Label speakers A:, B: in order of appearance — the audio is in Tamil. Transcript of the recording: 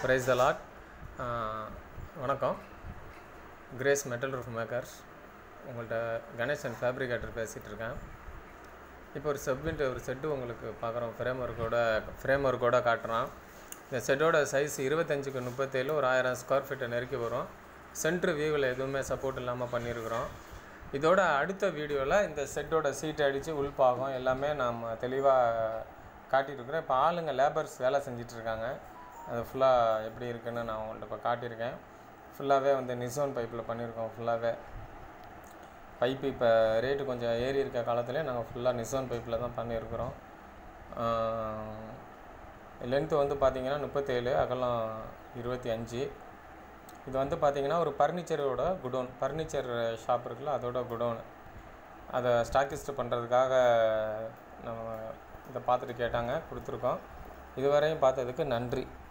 A: பிரைஸ் த லாட் வணக்கம் கிரேஸ் மெட்டல் ரூஃப் மேக்கர்ஸ் உங்கள்கிட்ட கணேசன் ஃபேப்ரிகேட்டர் பேசிகிட்டு இருக்கேன் இப்போ ஒரு செப்விண்ட் ஒரு செட்டு உங்களுக்கு பார்க்குறோம் ஃப்ரேம் ஒர்க்கோட ஃப்ரேம் ஒர்க்கோட காட்டுறான் இந்த செட்டோட சைஸ் இருபத்தஞ்சுக்கு முப்பத்தேழு ஒரு ஆயிரம் ஸ்கொயர் ஃபீட்டை நெருக்கி வரும் சென்ட்ரு வியூவில் எதுவுமே சப்போர்ட் இல்லாமல் பண்ணியிருக்கிறோம் இதோட அடுத்த வீடியோவில் இந்த செட்டோட சீட் அடித்து உள்பாகம் எல்லாமே நாம் தெளிவாக காட்டியிருக்கிறேன் இப்போ ஆளுங்க லேபர்ஸ் வேலை செஞ்சிட்ருக்காங்க அது ஃபுல்லாக எப்படி இருக்குன்னு நான் உங்கள்கிட்ட இப்போ காட்டியிருக்கேன் ஃபுல்லாகவே வந்து நிசோன் பைப்பில் பண்ணியிருக்கோம் ஃபுல்லாகவே பைப்பு இப்போ ரேட்டு கொஞ்சம் ஏறி இருக்க காலத்துலேயே நாங்கள் ஃபுல்லாக நிசான் பைப்பில் தான் பண்ணியிருக்கிறோம் லென்த்து வந்து பார்த்திங்கன்னா முப்பத்தேழு அகலம் இருபத்தி அஞ்சு இது வந்து பார்த்திங்கன்னா ஒரு ஃபர்னிச்சரோட குடோன் ஃபர்னிச்சர் ஷாப் இருக்குல்ல அதோட குடோன் அதை ஸ்டாக்கிஸ்ட் பண்ணுறதுக்காக நம்ம இதை பார்த்துட்டு கேட்டாங்க கொடுத்துருக்கோம் இதுவரையும் பார்த்ததுக்கு நன்றி